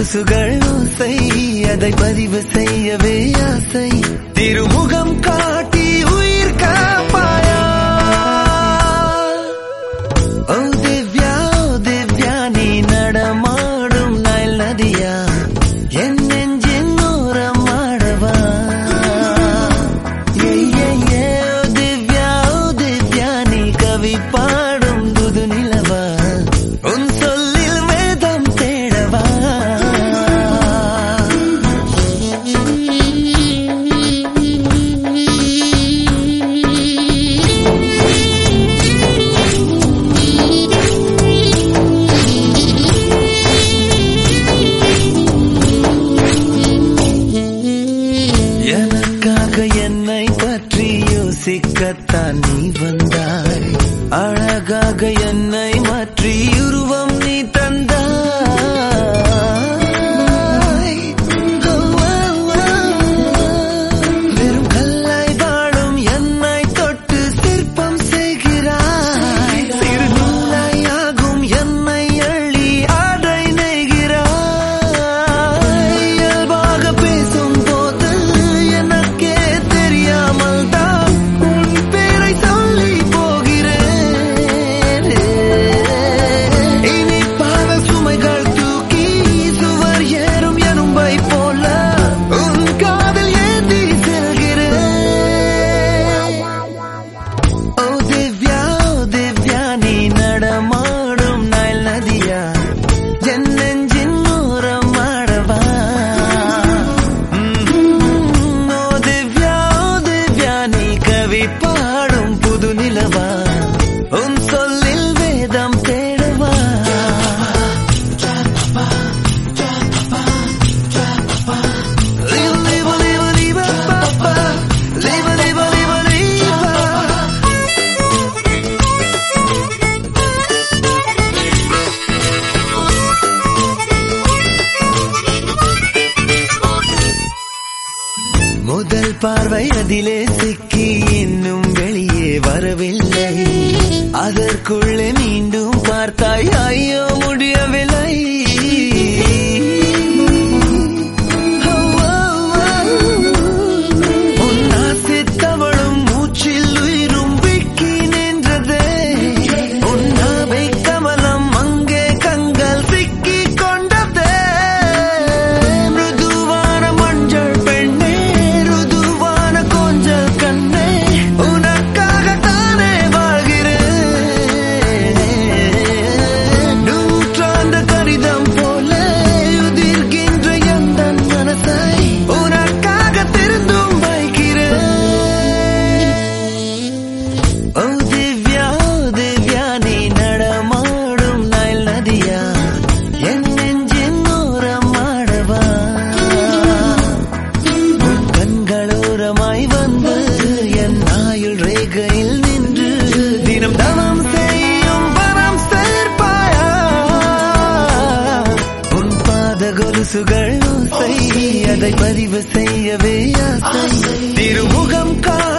கொலுசுகள் ஓசை அதை பதிவு செய்யவே ஆசை திருமுகம் காட்டி உயிர் காப்பாயா ஓ திவ்யா ஓ திவ்யா நீ நடமாடும் நயல் நதியா என் நெஞ்சின் ஓரம் ஆடவா ஏ, ஏ, ஏ, ஓ திவ்யா ஓ திவ்யா நீ கவி பாடும் புது நிலவா உன் சொல்லில் வேதம் தேடவா எனக்காக என்னை பற்றி யோசிக்கத்தான் நீ வந்தாய் அழகாக என்னை மாற்றி உருவம் நீ தந்தாய் ஓ, ஓ, ஓ. வெறும் கல்லாய் வாழும் என்னை தொட்டு சிற்பம் செய்கிறாய் சிறு நூலாய் ஆகும் என்னை அள்ளி ஆடை நெய்கிறாய் இயல்பாக பேசும் போது எனக்கே தெரியாமல் தான் உன் பேரை சொல்லி போகிறேன் இனிப்பான சுமைகள் தூக்கி சுவர் ஏறும் எறும்பை போல உன் காதல் ஏந்தி செல்கிறேன் ஓ திவ்யா ஓ திவ்யா நீ நடமாடும் நயல் நதியா என் நெஞ்சின் ஓரம் ஆடவா ம்ம். ஓ திவ்யா ஓ திவ்யா நீ கவி பாடும் புது நிலவா உன் சொல்லில் வேதம் தேடவா Liva, liva, liva, liva, pa, pa. Liva, liva, liva, liva. முதல் பார்வை அதிலே சிக்கி இன்னும் வெளியே வரவில்லை அதற்குள்ளே மீண்டும் பார்த்தாய் ஐயோ முடியவில்லை ஓ, ஓ, ஓ. உன் ஆசைத்தவளும் மூச்சில் உயிரும் விக்கி நின்றதே உன் நாவை கமலம் அங்கே கண்கள் சிக்கி கொண்டதே மிருதுவான மஞ்சள் பெண்ணே ருதுவான கொஞ்சல் கண்ணே உனக்காகத்தானே வாழ்கிறேன் நூற்றாண்டு கடிதம் போல உதிர்கின்ற எந்த மனசை உனக்காக திருந்தும் வைக்கிறேன் ஓ திவ்யா ஓ திவ்யா நீ நடமாடும் நயல் நதியா என் நெஞ்சின் ஓரம் ஆடவா உன் கண்களோரமாய் வந்து என் ஆயுள் ரேகையில் நின்று தினம் தவம் செய்யும் வரம் சேர்ப்பாயா உன் பாத கொலுசுகள் ஓசை அதை பதிவு செய்யவே ஆசை திருமுகம் காண